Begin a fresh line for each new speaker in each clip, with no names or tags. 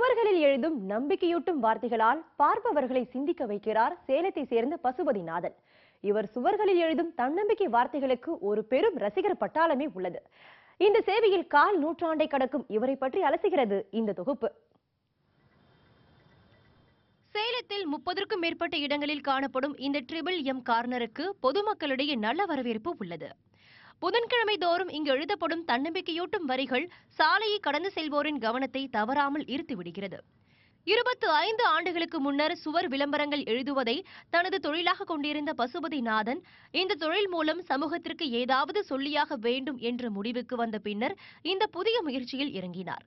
சுவர்களில் எழுதும் நம்பிக்கையூட்டும் வார்த்தைகளால் பார்ப்பவர்களை சிந்திக்க வைக்கிறார் சேலத்தை சேர்ந்த பசுபதிநாதன் இவர் சுவர்களில் எழுதும் தன்னம்பிக்கை வார்த்தைகளுக்கு ஒரு பெரும் ரசிகர் பட்டாளமே உள்ளது இந்த சேவையில் கால் நூற்றாண்டை கடக்கும் இவரை பற்றி அலசுகிறது இந்த தொகுப்பு
சேலத்தில் முப்பதற்கும் மேற்பட்ட இடங்களில் காணப்படும் இந்த ட்ரிபிள் எம் கார்னருக்கு பொதுமக்களிடையே நல்ல வரவேற்பு உள்ளது புதன்கிழமை தோறும் இங்கு எழுதப்படும் தன்னம்பிக்கையூட்டும் வரிகள் சாலையை கடந்து செல்வோரின் கவனத்தை தவறாமல் ஈர்த்துவிடுகிறது இருபத்து ஐந்து ஆண்டுகளுக்கு முன்னர் சுவர் விளம்பரங்கள் எழுதுவதை தனது தொழிலாக கொண்டிருந்த பசுபதிநாதன் இந்த தொழில் மூலம் சமூகத்திற்கு ஏதாவது சொல்லியாக வேண்டும் என்ற முடிவுக்கு வந்த பின்னர் இந்த புதிய முயற்சியில் இறங்கினார்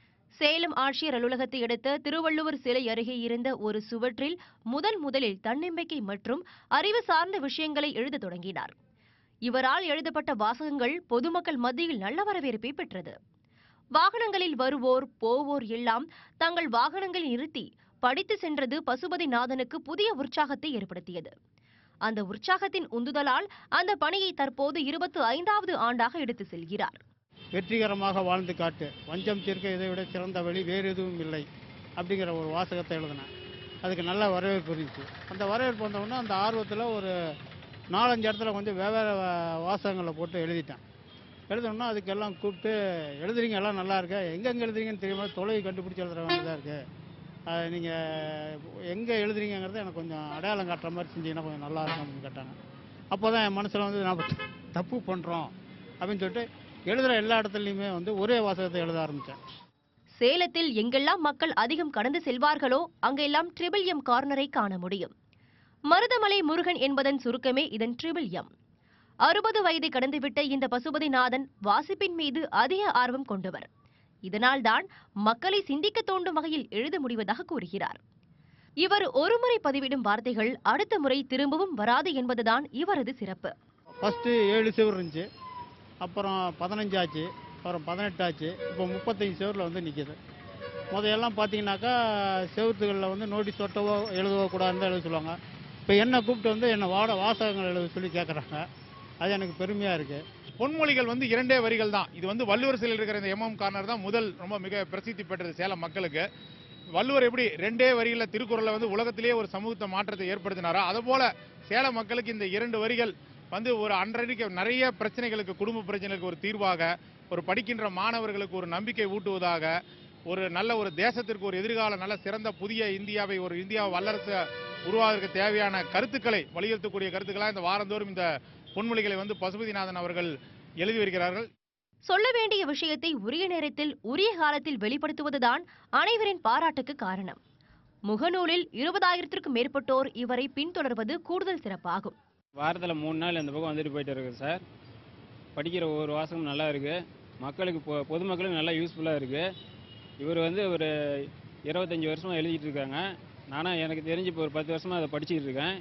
சேலம் ஆட்சியர் அலுவலகத்தை அடுத்த திருவள்ளுவர் சிலை அருகே இருந்த ஒரு சுவற்றில் முதன் முதலில் தன்னம்பிக்கை மற்றும் அறிவு சார்ந்த விஷயங்களை எழுதத் தொடங்கினார் இவரால் எழுதப்பட்ட வாசகங்கள் பொதுமக்கள் மத்தியில் நல்ல வரவேற்பை பெற்றது வாகனங்களில் வருவோர் போவோர் எல்லாம் தங்கள் வாகனங்களை நிறுத்தி படித்து சென்றது பசுபதிநாதனுக்கு புதிய உற்சாகத்தை ஏற்படுத்தியது அந்த உற்சாகத்தின் உந்துதலால் அந்த பணியை தற்போது இருபத்து ஐந்தாவது ஆண்டாக எடுத்து செல்கிறார்
வெற்றிகரமாக வாழ்ந்து காட்டு வஞ்சம் தீர்க்க இதை விட சிறந்த வழி வேறு எதுவும் இல்லை அப்படிங்கிற ஒரு வாசகத்தை எழுதினேன் அதுக்கு நல்ல வரவேற்பு இருந்துச்சு அந்த வரவேற்பு வந்தவுடனே அந்த ஆர்வத்தில் ஒரு நாலஞ்சு இடத்துல கொஞ்சம் வெவ்வேறு வா- வாசகங்களை போட்டு எழுதிட்டேன் எழுதணும்னா அதுக்கெல்லாம் கூப்பிட்டு எழுதுறீங்க எல்லாம் நல்லா இருக்கு எங்கெங்கே எழுதுறீங்கன்னு தெரியுமா தொலைவை கண்டுபிடிச்சி எழுதுற வேண்டியதாக இருக்குது நீங்கள் எங்கே எழுதுறீங்கிறத எனக்கு கொஞ்சம் அடையாளம் காட்டுற மாதிரி செஞ்சீங்கன்னா கொஞ்சம் நல்லா இருக்கும் அப்படின்னு கேட்டாங்க அப்போ தான் என் மனசில் வந்து நம்ம தப்பு பண்ணுறோம் அப்படின்னு சொல்லிட்டு எழுதுகிற எல்லா இடத்துலையுமே வந்து ஒரே வாசகத்தை எழுத ஆரம்பித்தேன்
சேலத்தில் எங்கெல்லாம் மக்கள் அதிகம் கடந்து செல்வார்களோ அங்கெல்லாம் ட்ரிபிள் எம் கார்னரை காண முடியும் மருதமலை முருகன் என்பதன் சுருக்கமே இதன் ட்ரிபிள் எம் அறுபது வயதை கடந்துவிட்ட இந்த பசுபதிநாதன் வாசிப்பின் மீது அதிக ஆர்வம் கொண்டவர் இதனால்தான் மக்களை சிந்திக்க தூண்டும் வகையில் எழுத முடிவதாக கூறுகிறார் இவர் ஒருமுறை பதிவிடும் வார்த்தைகள் அடுத்த முறை திரும்பவும் வராது என்பதுதான் இவரது சிறப்பு
ஃபஸ்ட்டு ஏழு செவர் இருந்துச்சு அப்புறம் பதினஞ்சு ஆச்சு அப்புறம் பதினெட்டு ஆச்சு இப்போ முப்பத்தஞ்சு செவரில் வந்து நிற்கிது முதல்லலாம் பார்த்தீங்கன்னாக்கா செவத்துகளில் வந்து நோட்டீஸ் ஒட்டவோ எழுதவோ கூடாதுன்னு எழுத சொல்லுவாங்க இப்போ என்னை கூப்பிட்டு வந்து என்னை வாட வாசகங்கள் எழுத சொல்லி கேட்குறாங்க அது எனக்கு பெருமையாக இருக்குது
பொன்மொழிகள் வந்து இரண்டே வரிகள் தான் இது வந்து வள்ளுவர் சிலையில் இருக்கிற இந்த எம்எம் கார்னர் தான் முதல் ரொம்ப மிக பிரசித்தி பெற்றது சேலம் மக்களுக்கு வள்ளுவர் எப்படி ரெண்டே வரிகளில் திருக்குறளை வந்து உலகத்திலேயே ஒரு சமூகத்தை மாற்றத்தை ஏற்படுத்தினாரோ அதுபோல சேலம் மக்களுக்கு இந்த இரண்டு வரிகள் வந்து ஒரு அன்றடிக்க நிறைய பிரச்சனைகளுக்கு குடும்ப பிரச்சனைகளுக்கு ஒரு தீர்வாக ஒரு படிக்கின்ற மாணவர்களுக்கு ஒரு நம்பிக்கை ஊட்டுவதாக ஒரு நல்ல ஒரு தேசத்திற்கு ஒரு எதிர்கால நல்ல சிறந்த புதிய இந்தியாவை ஒரு இந்தியா வல்லரசு உருவாவதற்கு தேவையான கருத்துக்களை வலியுறுத்தக்கூடிய கருத்துக்களாக இந்த வாரந்தோறும் இந்த பொன்மொழிகளை வந்து பசுபதிநாதன் அவர்கள் எழுதி வருகிறார்கள்
சொல்ல வேண்டிய விஷயத்தை உரிய நேரத்தில் உரிய காலத்தில் வெளிப்படுத்துவதுதான் அனைவரின் பாராட்டுக்கு காரணம் முகநூலில் இருபதாயிரத்திற்கும் மேற்பட்டோர் இவரை பின்தொடர்வது கூடுதல் சிறப்பாகும்
வாரத்தில் மூணு நாள் இந்த பக்கம் வந்துட்டு போயிட்டு இருக்குது சார் படிக்கிற ஒவ்வொரு வாசகம் நல்லா இருக்குது மக்களுக்கு பொ பொதுமக்களுக்கு நல்லா யூஸ்ஃபுல்லாக இருக்குது இவர் வந்து ஒரு இருபத்தஞ்சி வருஷமாக எழுதிட்டு இருக்காங்க நானும் எனக்கு தெரிஞ்சு இப்போ ஒரு பத்து வருஷமாக அதை படிச்சுக்கிட்டு இருக்கேன்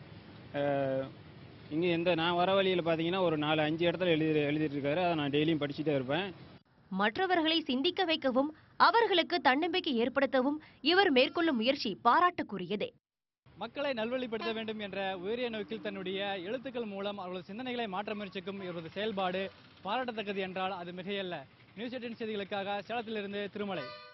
இங்கே இந்த நான் வர வழியில் பார்த்தீங்கன்னா ஒரு நாலு அஞ்சு இடத்துல எழுதி எழுதிட்டு இருக்காரு அதை நான் டெய்லியும் படிச்சுட்டே இருப்பேன்
மற்றவர்களை சிந்திக்க வைக்கவும் அவர்களுக்கு தன்னம்பிக்கை ஏற்படுத்தவும் இவர் மேற்கொள்ளும் முயற்சி பாராட்டுக்குரியதே
மக்களை நல்வழிப்படுத்த வேண்டும் என்ற உயரிய நோக்கில் தன்னுடைய எழுத்துக்கள் மூலம் அவர்களது சிந்தனைகளை மாற்ற முயற்சிக்கும் இவரது செயல்பாடு பாராட்டத்தக்கது என்றால் அது மிகையல்ல நியூஸ் எயிட்டின் செய்திகளுக்காக சேலத்திலிருந்து திருமலை